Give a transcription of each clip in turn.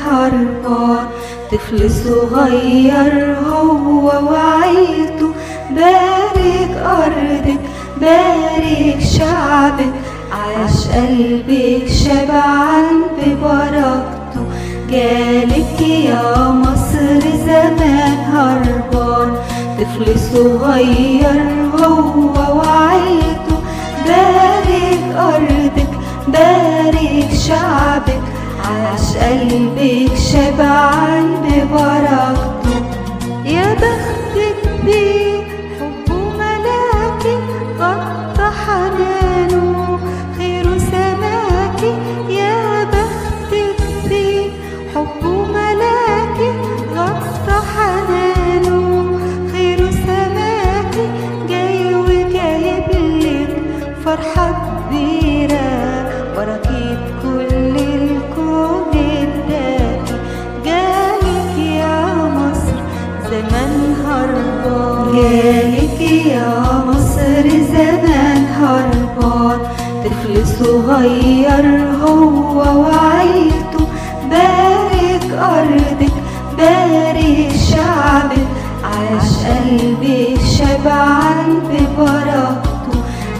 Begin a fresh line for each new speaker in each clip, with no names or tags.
هربان طفل صغير هو وعيلته بارك أرضك بارك شعبك عاش قلبك شبعان ببركته جالك يا مصر زمان هربان طفل صغير هو وعيلته بارك أرضك بارك شعبك عاش قلبك شبعان ببركته يا بختك بيه حبه ملاكي غطى حنانه خيره سماكي يا بختك بيه حبه ملاكي غطى حنانه خيره سماكي جاي وجايب لك فرحة كبيرة بركة كل الكون الدافي جالك يا مصر زمان هربان جالك يا مصر زمان هربان طفل صغير هو وعيلته بارك أرضك بارك شعبك عاش قلبك شبعان ببركته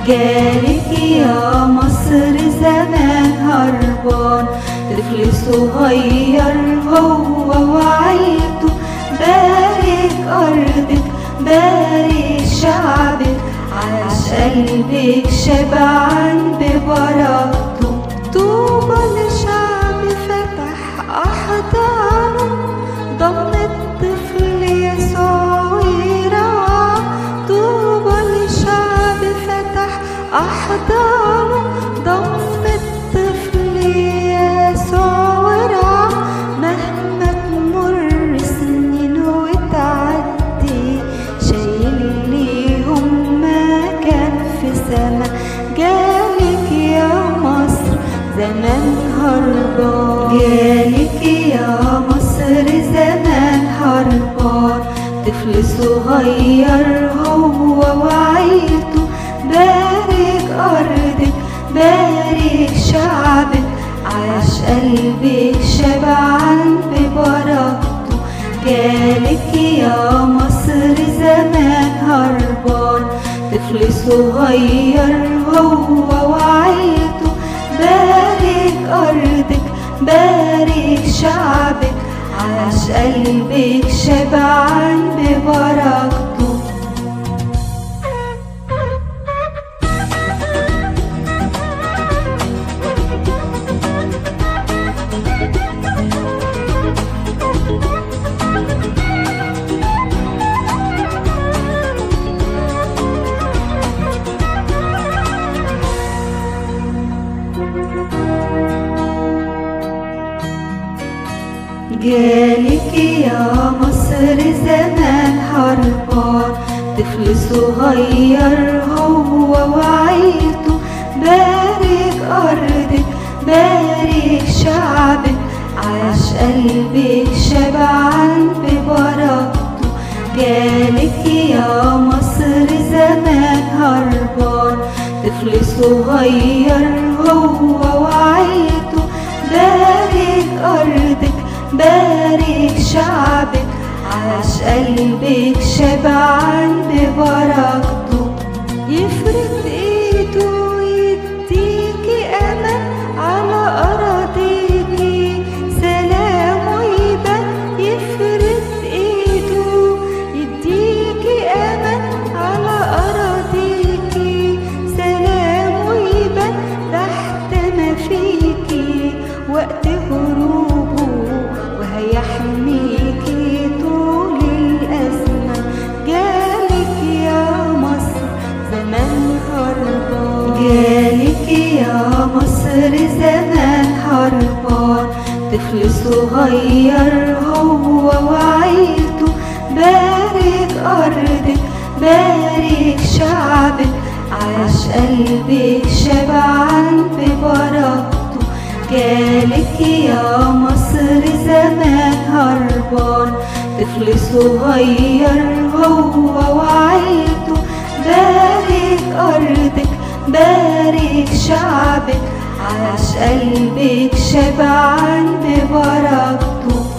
جالك يا مصر زمان هربان طفل صغير هو وعيلته بارك أرضك بارك شعبك عاش قلبك شبعان ببركته طوبى لشعب فتح أحضانه ضم الطفل يسوع ويرعاه طوبى لشعب فتح أحضانه ضم الطفل يسوع ورعاه مهما تمر سنين وتعدي شايل ليهم مكان في سما جالك يا مصر زمان هربان جالك يا مصر زمان هربان طفل صغير هو وعيلته بارك أرضك بارك شعبك عاش قلبك شبعان ببركته جالك يا مصر زمان هربان طفل صغير هو وعيلته بارك أرضك بارك شعبك عاش قلبك شبعان ببركته جالك يا مصر زمان هربان طفل صغير هو وعيلته بارك أرضك بارك شعبك عاش قلبك شبعان ببركته جالك يا مصر زمان هربان طفل صغير هو وعيلته بارك أرضك بارك شعبك عاش قلبك شبعان ببركته يفرد ايده ويديكي امان على اراضيكي سلام ويبان يفرد ايده يديكي امان على اراضيكي سلام ويبان تحت ما فيكي وقت هروبه وهيحميكي طول الأزمة جالك يا مصر زمان هربان جالك يا مصر زمان هربان طفل صغير هو وعيلته بارك أرضك بارك شعبك عاش قلبك شبعان ببركته جالك يا مصر زمان هربان طفل صغير هو وعيلته بارك أرضك بارك شعبك عاش قلبك شبعان ببركته